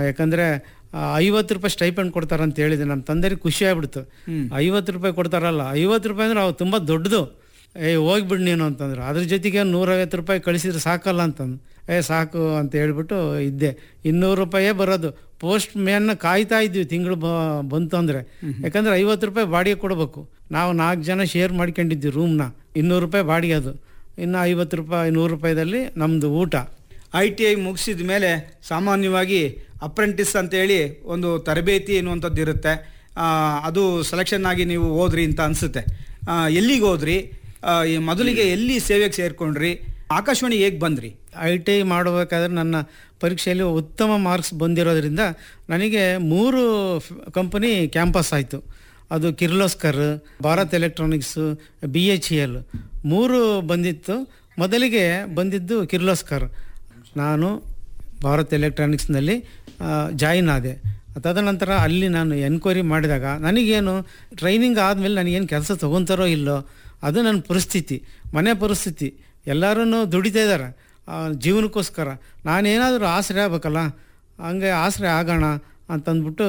ಯಾಕಂದರೆ ಐವತ್ತು ರೂಪಾಯಿ ಸ್ಟೈಪೆಂಡ್ ಕೊಡ್ತಾರೆ ಅಂತ ಹೇಳಿದೆ ನಮ್ಮ ತಂದೆರಿಗೆ ಖುಷಿ ಆಗ್ಬಿಡ್ತು ಐವತ್ತು ರೂಪಾಯಿ ಕೊಡ್ತಾರಲ್ಲ ಐವತ್ತು ರೂಪಾಯಿ ಅಂದ್ರೆ ಅವು ತುಂಬ ದೊಡ್ಡದು ಏ ಹೋಗ್ಬಿಡು ನೀನು ಅಂತಂದ್ರು ಅದ್ರ ಜೊತೆಗೆ ನೂರೈವತ್ತು ರೂಪಾಯಿ ಕಳಿಸಿದ್ರೆ ಸಾಕಲ್ಲ ಅಂತಂದು ಏ ಸಾಕು ಅಂತ ಹೇಳ್ಬಿಟ್ಟು ಇದ್ದೆ ಇನ್ನೂರು ರೂಪಾಯೇ ಬರೋದು ಪೋಸ್ಟ್ ಮ್ಯಾನ್ನ ಕಾಯ್ತಾ ಇದ್ವಿ ತಿಂಗಳು ಬ ಬಂತು ಅಂದರೆ ಯಾಕಂದ್ರೆ ಐವತ್ತು ರೂಪಾಯಿ ಬಾಡಿಗೆ ಕೊಡಬೇಕು ನಾವು ನಾಲ್ಕು ಜನ ಶೇರ್ ಮಾಡ್ಕೊಂಡಿದ್ವಿ ರೂಮ್ನ ಇನ್ನೂರು ರೂಪಾಯಿ ಬಾಡಿಗೆ ಅದು ಇನ್ನು ಐವತ್ತು ರೂಪಾಯಿ ನೂರು ರೂಪಾಯಿದಲ್ಲಿ ನಮ್ಮದು ಊಟ ಐ ಟಿ ಐ ಮುಗಿಸಿದ ಮೇಲೆ ಸಾಮಾನ್ಯವಾಗಿ ಅಪ್ರೆಂಟಿಸ್ ಅಂತೇಳಿ ಒಂದು ತರಬೇತಿ ಎನ್ನುವಂಥದ್ದು ಇರುತ್ತೆ ಆ, ಅದು ಸೆಲೆಕ್ಷನ್ ಆಗಿ ನೀವು ಹೋದ್ರಿ ಅಂತ ಅನಿಸುತ್ತೆ ಎಲ್ಲಿಗೆ ಹೋದ್ರಿ ಆ, ಈ ಮೊದಲಿಗೆ ಎಲ್ಲಿ ಸೇವೆಗೆ ಸೇರ್ಕೊಂಡ್ರಿ ಆಕಾಶವಾಣಿ ಹೇಗೆ ಬಂದ್ರಿ ಐ ಟಿ ಐ ಮಾಡಬೇಕಾದ್ರೆ ನನ್ನ ಪರೀಕ್ಷೆಯಲ್ಲಿ ಉತ್ತಮ ಮಾರ್ಕ್ಸ್ ಬಂದಿರೋದ್ರಿಂದ ನನಗೆ ಮೂರು ಕಂಪನಿ ಕ್ಯಾಂಪಸ್ ಆಯಿತು ಅದು Kirloskar Bharat electronics B H E L ಮೂರು ಬಂದಿತ್ತು ಮೊದಲಿಗೆ ಬಂದಿದ್ದು ಕಿರ್ಲೋಸ್ಕರ್ ನಾನು ಭಾರತ್ ಎಲೆಕ್ಟ್ರಾನಿಕ್ಸ್ನಲ್ಲಿ ಜಾಯಿನ್ ಆದೆ ತದನಂತರ ಅಲ್ಲಿ ನಾನು ಎನ್ಕ್ವೈರಿ ಮಾಡಿದಾಗ ನನಗೇನು ಟ್ರೈನಿಂಗ್ ಆದಮೇಲೆ ನನಗೇನು ಕೆಲಸ ತೊಗೊತಾರೋ ಇಲ್ಲೋ ಅದು ನನ್ನ ಪರಿಸ್ಥಿತಿ ಮನೆ ಪರಿಸ್ಥಿತಿ ಎಲ್ಲರೂ ದುಡಿತಾ ಇದ್ದಾರೆ ಆ, ಜೀವನಕ್ಕೋಸ್ಕರ ನಾನೇನಾದರೂ ಆಸರೆ ಆಗ್ಬೇಕಲ್ಲ ಹಂಗೆ ಆಸರೆ ಆಗೋಣ ಅಂತಂದ್ಬಿಟ್ಟು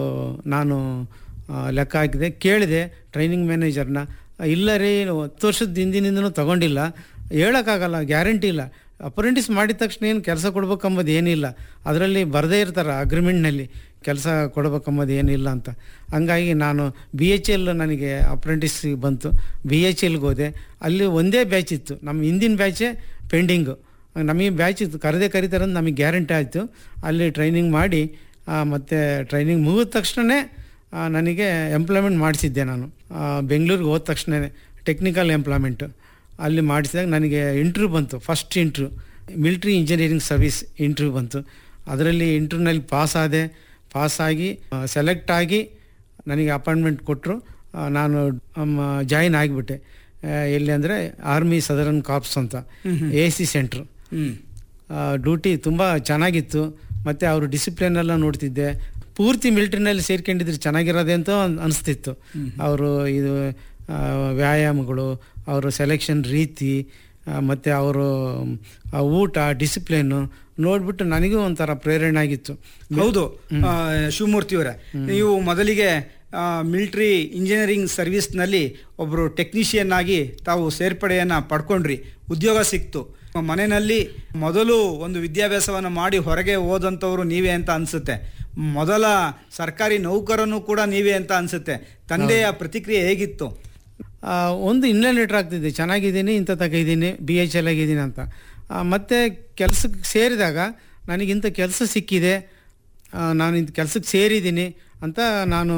ನಾನು ಆ, ಲೆಕ್ಕ ಹಾಕಿದೆ ಕೇಳಿದೆ ಟ್ರೈನಿಂಗ್ ಮ್ಯಾನೇಜರ್ನ ಇಲ್ಲ ರೀ ಹತ್ತು ವರ್ಷದ ಹಿಂದಿನಿಂದನೂ ತಗೊಂಡಿಲ್ಲ ಹೇಳೋಕ್ಕಾಗಲ್ಲ ಗ್ಯಾರಂಟಿ ಇಲ್ಲ ಅಪ್ರೆಂಟಿಸ್ ಮಾಡಿದ ತಕ್ಷಣ ಏನು ಕೆಲಸ ಕೊಡ್ಬೇಕಂಬುದು ಏನಿಲ್ಲ ಅದರಲ್ಲಿ ಬರದೇ ಇರ್ತಾರೆ ಅಗ್ರಿಮೆಂಟ್ನಲ್ಲಿ ಕೆಲಸ ಕೊಡ್ಬೇಕಂಬುದು ಏನಿಲ್ಲ ಅಂತ ಹಂಗಾಗಿ ನಾನು ಬಿ ಎಚ್ ಎಲ್ ನನಗೆ ಅಪ್ರೆಂಟಿಸ್ ಬಂತು ಬಿ ಎಚ್ ಎಲ್ಗೆ ಹೋದೆ ಅಲ್ಲಿ ಒಂದೇ ಬ್ಯಾಚ್ ಇತ್ತು ನಮ್ಮ ಹಿಂದಿನ ಬ್ಯಾಚೇ ಪೆಂಡಿಂಗು ನಮಗೆ ಬ್ಯಾಚ್ ಇತ್ತು ಕರೆದೇ ಕರೀತಾರೆ ಅಂತ ನಮಗೆ ಗ್ಯಾರಂಟಿ ಆಯಿತು ಅಲ್ಲಿ ಟ್ರೈನಿಂಗ್ ಮಾಡಿ ಮತ್ತು ಟ್ರೈನಿಂಗ್ ಮುಗಿದ ತಕ್ಷಣವೇ ನನಗೆ ಎಂಪ್ಲಾಯ್ಮೆಂಟ್ ಮಾಡಿಸಿದ್ದೆ ನಾನು ಬೆಂಗಳೂರಿಗೆ ಹೋದ ತಕ್ಷಣವೇ ಟೆಕ್ನಿಕಲ್ ಎಂಪ್ಲಾಯ್ಮೆಂಟು ಅಲ್ಲಿ ಮಾಡಿಸಿದಾಗ ನನಗೆ ಇಂಟ್ರ್ಯೂ ಬಂತು first interview military engineering service interview ಬಂತು ಅದರಲ್ಲಿ ಇಂಟ್ರ್ಯೂನಲ್ಲಿ ಪಾಸ್ ಆದೆ ಪಾಸಾಗಿ ಸೆಲೆಕ್ಟ್ ಆಗಿ ನನಗೆ ಅಪಾಯಿಂಟ್ಮೆಂಟ್ ಕೊಟ್ಟರು ನಾನು ಜಾಯಿನ್ ಆಗಿಬಿಟ್ಟೆ ಆ, ಎಲ್ಲಿ ಅಂದರೆ ಆರ್ಮಿ ಸದರನ್ ಕಾರ್ಪ್ಸ್ ಅಂತ A C centre hmm duty ತುಂಬ ಚೆನ್ನಾಗಿತ್ತು ಮತ್ತು ಅವರು ಡಿಸಿಪ್ಲಿನ್ ಎಲ್ಲ ನೋಡ್ತಿದ್ದೆ ಪೂರ್ತಿ ಮಿಲ್ಟ್ರಿನಲ್ಲಿ ಸೇರ್ಕೊಂಡಿದ್ರೆ ಚೆನ್ನಾಗಿರೋದೆ ಅಂತ ಅನ್- ಅನಿಸ್ತಿತ್ತು ಅವರು ಇದು ಆ, ವ್ಯಾಯಾಮಗಳು ಅವರು ಸೆಲೆಕ್ಷನ್ ರೀತಿ ಮತ್ತು ಅವರು ಆ, ಊಟ ಡಿಸಿಪ್ಲಿನ್ನು ನೋಡಿಬಿಟ್ಟು ನನಗೂ ಒಂಥರ ಪ್ರೇರಣೆ ಆಗಿತ್ತು ಹೌದು ಆ, ಶಿವಮೂರ್ತಿ ಅವರೇ ನೀವು ಮೊದಲಿಗೆ ಮಿಲಿಟರಿ ಇಂಜಿನಿಯರಿಂಗ್ ಸರ್ವಿಸ್ನಲ್ಲಿ ಒಬ್ಬರು ಟೆಕ್ನಿಷಿಯನ್ ಆಗಿ ತಾವು ಸೇರ್ಪಡೆಯನ್ನು ಪಡ್ಕೊಂಡ್ರಿ ಉದ್ಯೋಗ ಸಿಕ್ತು ಮನೆಯಲ್ಲಿ ಮೊದಲು ಒಂದು ವಿದ್ಯಾಭ್ಯಾಸವನ್ನು ಮಾಡಿ ಹೊರಗೆ ಹೋದಂಥವ್ರು ನೀವೇ ಅಂತ ಅನಿಸುತ್ತೆ ಮೊದಲ ಸರ್ಕಾರಿ ನೌಕರನು ಕೂಡ ನೀವೇ ಅಂತ ಅನಿಸುತ್ತೆ ತಂದೆಯ ಪ್ರತಿಕ್ರಿಯೆ ಹೇಗಿತ್ತು ಆ, ಒಂದು ಇನ್ಲೈನ್ ಲೆಟ್ರ್ ಆಗ್ತಿದ್ದೆ ಚೆನ್ನಾಗಿದ್ದೀನಿ ಇಂಥ ತಗಿದ್ದೀನಿ ಬಿ ಎಚ್ ಎಲ್ ಆಗಿದ್ದೀನಿ ಅಂತ ಆ, ಮತ್ತೆ ಕೆಲಸಕ್ಕೆ ಸೇರಿದಾಗ ನನಗಿಂಥ ಕೆಲಸ ಸಿಕ್ಕಿದೆ ಆ, ನಾನು ಇಂಥ ಕೆಲಸಕ್ಕೆ ಸೇರಿದ್ದೀನಿ ಅಂತ ನಾನು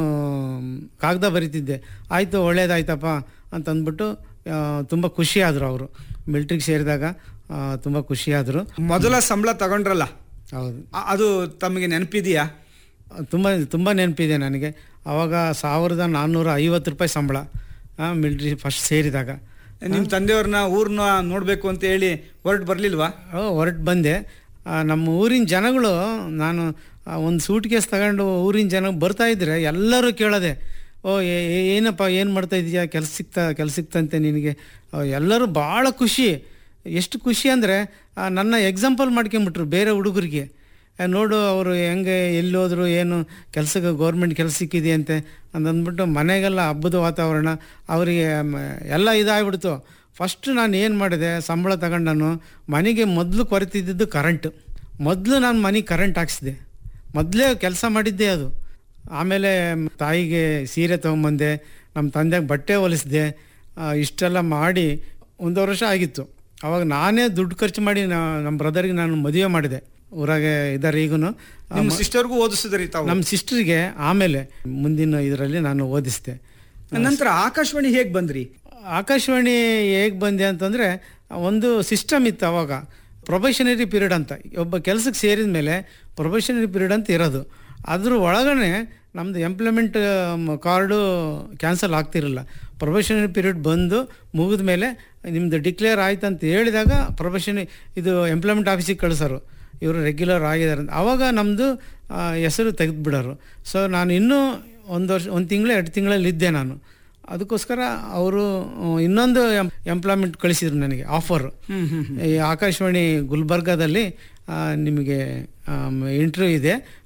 ಕಾಗದ ಬರಿತಿದ್ದೆ ಆಯಿತು ಒಳ್ಳೇದಾಯ್ತಪ್ಪ ಅಂತ ಅಂದ್ಬಿಟ್ಟು ತುಂಬ ಖುಷಿಯಾದರು ಅವರು ಮಿಲ್ಟ್ರಿಗೆ ಸೇರಿದಾಗ ತುಂಬ ಖುಷಿಯಾದರು ಮೊದಲ ಸಂಬಳ ತಗೊಂಡ್ರಲ್ಲ ಹೌದು ಆ- ಅದು ತಮಗೆ ನೆನಪಿದೆಯಾ ತುಂಬ ತುಂಬ ನೆನಪಿದೆ ನನಗೆ ಆವಾಗ ಸಾವಿರದ ನಾನ್ನೂರ ಐವತ್ತು ರೂಪಾಯಿ ಸಂಬಳ ಮಿಲ್ಟ್ರಿ ಫಸ್ಟ್ ಸೇರಿದಾಗ ನಿಮ್ಮ ತಂದೆಯವ್ರನ್ನ ಊರ್ನ ನೋಡಬೇಕು ಅಂತ ಹೇಳಿ ಹೊರಟು ಬರಲಿಲ್ವಾ ಹೊರಟು ಬಂದೆ ಆ, ನಮ್ಮ ಊರಿನ ಜನಗಳು ನಾನು ಒಂದು ಸೂಟ್ ಕೇಸ್ ತಗೊಂಡು ಊರಿನ ಜನ ಬರ್ತಾ ಇದ್ರೆ ಎಲ್ಲರೂ ಕೇಳೋದೆ ಓ ಏ- ಏ- ಏನಪ್ಪ ಏನು ಮಾಡ್ತಾ ಇದೀಯಾ ಕೆಲಸ ಸಿಗ್ತಾ ಕೆಲಸ ಸಿಕ್ತಂತೆ ನಿನಗೆ ಆ, ಎಲ್ಲರೂ ಭಾಳ ಖುಷಿ ಎಷ್ಟು ಖುಷಿ ಅಂದರೆ ನನ್ನ ಎಕ್ಸಾಂಪಲ್ ಮಾಡ್ಕೊಂಬಿಟ್ರು ಬೇರೆ ಹುಡುಗರಿಗೆ ಆ, ನೋಡು ಅವರು ಹೆಂಗೆ ಎಲ್ಲಿ ಹೋದ್ರು ಏನು ಕೆಲಸಕ್ಕೆ ಗೌರ್ಮೆಂಟ್ ಕೆಲಸ ಸಿಕ್ಕಿದೆಯಂತೆ ಅಂತಂದ್ಬಿಟ್ಟು ಮನೆಗೆಲ್ಲ ಹಬ್ಬದ ವಾತಾವರಣ ಅವರಿಗೆ ಮ, ಎಲ್ಲ ಇದಾಗ್ಬಿಡ್ತು ಫಸ್ಟ್ ನಾನು ಏನು ಮಾಡಿದೆ ಸಂಬಳ ತಗೊಂಡು ನಾನು ಮನೆಗೆ ಮೊದಲು ಕೊರೆತಿದ್ದಿದ್ದು ಕರೆಂಟು ಮೊದಲು ನಾನು ಮನೆಗೆ ಕರೆಂಟ್ ಹಾಕ್ಸಿದೆ ಮೊದಲೇ ಕೆಲಸ ಮಾಡಿದ್ದೆ ಅದು ಆಮೇಲೆ ತಾಯಿಗೆ ಸೀರೆ ತೊಗೊಂಬಂದೆ ನಮ್ಮ ತಂದೆಗೆ ಬಟ್ಟೆ ಹೊಲಿಸಿದೆ ಇಷ್ಟೆಲ್ಲ ಮಾಡಿ ಒಂದು ವರ್ಷ ಆಗಿತ್ತು ಅವಾಗ ನಾನೇ ದುಡ್ಡು ಖರ್ಚು ಮಾಡಿ ನಾ- ನಮ್ಮ ಬ್ರದರ್ಗೆ ನಾನು ಮದುವೆ ಮಾಡಿದೆ ಊರಾಗೆ ಇದ್ದಾರೆ ಈಗೂ ನಿಮ್ಮ ಸಿಸ್ಟರ್ಗೂ ಓದಿಸಿದ್ರಿ ತಾವು ನಮ್ಮ ಸಿಸ್ಟರ್ಗೆ ಆಮೇಲೆ ಮುಂದಿನ ಇದರಲ್ಲಿ ನಾನು ಓದಿಸಿದೆ ನಂತರ ಆಕಾಶವಾಣಿ ಹೇಗೆ ಬಂದ್ರಿ ಆಕಾಶವಾಣಿ ಹೇಗೆ ಬಂದೆ ಅಂತಂದರೆ ಒಂದು ಸಿಸ್ಟಮ್ ಇತ್ತು ಅವಾಗ ಪ್ರೊಬೆಷನರಿ ಪೀರಿಯಡ್ ಅಂತ ಒಬ್ಬ ಕೆಲಸಕ್ಕೆ ಸೇರಿದ ಮೇಲೆ ಪ್ರೊಬೆಷನರಿ ಪೀರಿಯಡ್ ಅಂತ ಇರೋದು ಅದ್ರ ಒಳಗಡೆ ನಮ್ಮದು ಎಂಪ್ಲಾಯ್ಮೆಂಟ್ ಕಾರ್ಡು ಕ್ಯಾನ್ಸಲ್ ಆಗ್ತಿರಲಿಲ್ಲ ಪ್ರೊಬೆಷನರಿ ಪೀರಿಯಡ್ ಬಂದು ಮುಗಿದ ಮೇಲೆ ನಿಮ್ಮದು ಡಿಕ್ಲೇರ್ ಆಯ್ತು ಅಂತ ಹೇಳಿದಾಗ ಪ್ರೊಬೆಷನಿ ಇದು ಎಂಪ್ಲಾಯ್ಮೆಂಟ್ ಆಫೀಸಿಗೆ ಕಳಿಸೋರು ಇವರು ರೆಗ್ಯುಲರ್ ಆಗಿದ್ದಾರೆ ಅಂತ ಆವಾಗ ನಮ್ಮದು ಹೆಸರು ತೆಗೆದುಬಿಡೋರು ಸೊ ನಾನು ಇನ್ನೂ ಒಂದು ವರ್ಷ ಒಂದು ತಿಂಗಳು ಎರಡು ತಿಂಗಳಲ್ಲಿ ಇದ್ದೆ ನಾನು ಅದಕ್ಕೋಸ್ಕರ ಅವರು ಇನ್ನೊಂದು ಎಂಪ್ಲಾಯ್ಮೆಂಟ್ ಕಳಿಸಿದ್ರು ನನಗೆ ಆಫರು ಈ ಆಕಾಶವಾಣಿ ಗುಲ್ಬರ್ಗಾದಲ್ಲಿ ಆ, ನಿಮಗೆ ಇಂಟರ್ವ್ಯೂ ಇದೆ